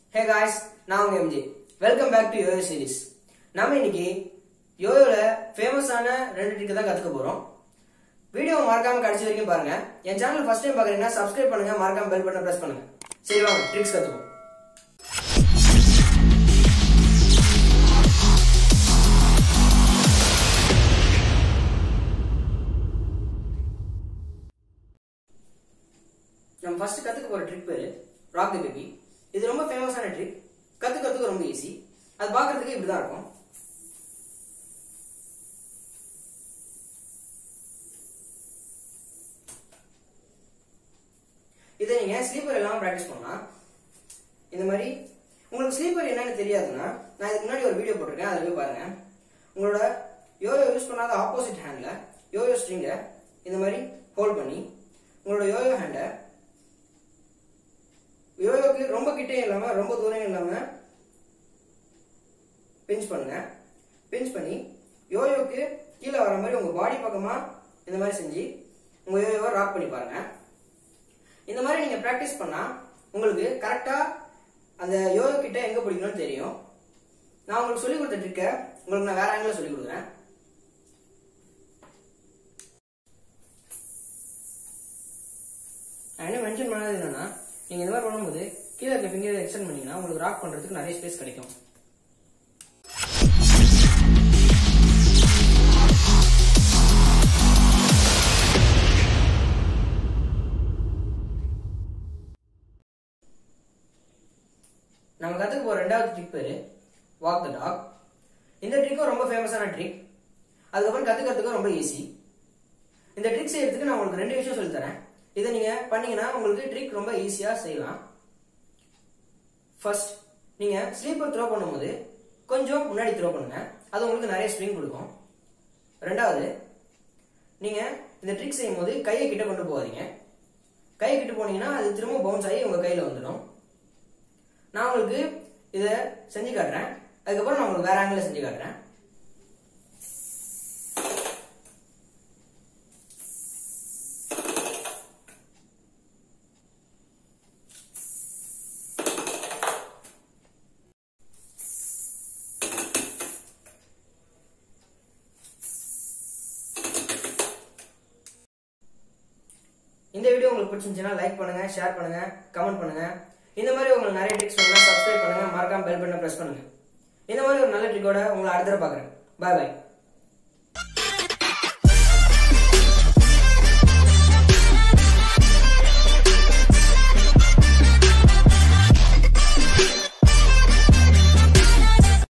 ஹே guys நான் உங்க MG welcome back to yoyo series நாம இன்னைக்கு யோயோல ஃபேமஸான ரெண்டு ட்ரிக் தான் கத்துக்க போறோம் வீடியோ மறக்காம கடைசி வரைக்கும் பாருங்க என் சேனல் ஃபர்ஸ்ட் டைம் பாக்குறீங்கன்னா சப்ஸ்கிரைப் பண்ணுங்க மறக்காம பெல் பட்டன் பிரஸ் பண்ணுங்க சரி வாங்க ட்ரிக்ஸ் கத்துப்போம் நம்ம ஃபர்ஸ்ட் கத்துக்க போற ட்ரிக் பேரு ராக் தி பேபி இது ரொம்ப ஃபேமஸான ட்ரிக் கத்துக்கிறதுக்கு ரொம்ப ஈஸி அது பார்க்கிறதுக்கு இப்படிதான் இருக்கும் இதை நீங்க ஸ்லீப்பர் இல்லாம பிராக்டிஸ் பண்ணலாம் இந்த மாதிரி உங்களுக்கு ஸ்லீப்பர் என்னன்னு தெரியாதுன்னா நான் இதுக்கு முன்னாடி ஒரு வீடியோ போட்டிருக்கேன் அதை போய் பாருங்க உங்களோட யோயோ யூஸ் பண்ணாத ஆப்போசிட் ஹேண்ட்ல யோயோ ஸ்ட்ரிங்கை இந்த மாதிரி ஹோல்ட் பண்ணி உங்களோட யோயோ ஹேண்டை யோயோக்கு ரொம்ப கிட்டே இல்லாம ரொம்ப தூரம் இல்லாம பிஞ்ச் பண்ணுங்க பிஞ்ச் பண்ணி யோயோக்கு கீழே வர மாதிரி உங்க பாடி பக்கமா இந்த மாதிரி செஞ்சு உங்க யோயோவை ராக் பண்ணி பாருங்க இந்த மாதிரி நீங்க பிராக்டிஸ் பண்ணா உங்களுக்கு கரெக்டா அந்த யோயோ கிட்ட எங்க பிடிக்கணும்னு தெரியும் நான் உங்களுக்கு சொல்லி கொடுத்த ட்ரிக்க உங்களுக்கு நான் வேற ஆங்கில சொல்லி கொடுக்குறேன் நான் என்ன மென்ஷன் பண்ணது என்னன்னா நீங்க இந்த மாதிரி பண்ணும்போது கீழே இருக்க ஃபிங்கர் எக்ஸ்டெண்ட் பண்ணீங்கன்னா உங்களுக்கு ராக் பண்றதுக்கு நிறைய ஸ்பேஸ் கிடைக்கும் நம்ம கத்துக்க போற ரெண்டாவது ட்ரிக் பேரு வாக் த டாக் இந்த ட்ரிக்கும் ரொம்ப ஃபேமஸான ட்ரிக் அதுக்கப்புறம் கத்துக்கிறதுக்கும் ரொம்ப ஈஸி இந்த ட்ரிக் செய்யறதுக்கு நான் உங்களுக்கு ரெண்டு விஷயம் சொல்லி தரேன் இதை நீங்க பண்ணீங்கன்னா உங்களுக்கு ட்ரிக் ரொம்ப ஈஸியா செய்யலாம் ஃபர்ஸ்ட் நீங்க ஸ்லீப்பர் த்ரோ பண்ணும்போது கொஞ்சம் முன்னாடி த்ரோ பண்ணுங்க அது உங்களுக்கு நிறைய ஸ்விங் கொடுக்கும் ரெண்டாவது நீங்க இந்த ட்ரிக் செய்யும் போது கையை கிட்ட கொண்டு போகாதீங்க கையை கிட்ட போனீங்கன்னா அது திரும்ப பவுன்ஸ் ஆகி உங்க கையில வந்துடும் நான் உங்களுக்கு இதை செஞ்சு காட்டுறேன் அதுக்கப்புறம் நான் உங்களுக்கு வேற ஆங்கில செஞ்சு காட்டுறேன் இந்த வீடியோ உங்களுக்கு பிடிச்சிருந்துச்சுன்னா லைக் பண்ணுங்க ஷேர் பண்ணுங்க கமெண்ட் பண்ணுங்க இந்த மாதிரி உங்களுக்கு நிறைய ட்ரிக்ஸ் வேணும்னா சப்ஸ்கிரைப் பண்ணுங்க மறக்காம பெல் பட்டனை பிரஸ் பண்ணுங்க இந்த மாதிரி ஒரு நல்ல ட்ரிக்கோட உங்களை அடுத்த தடவை பார்க்குறேன் பாய் பாய்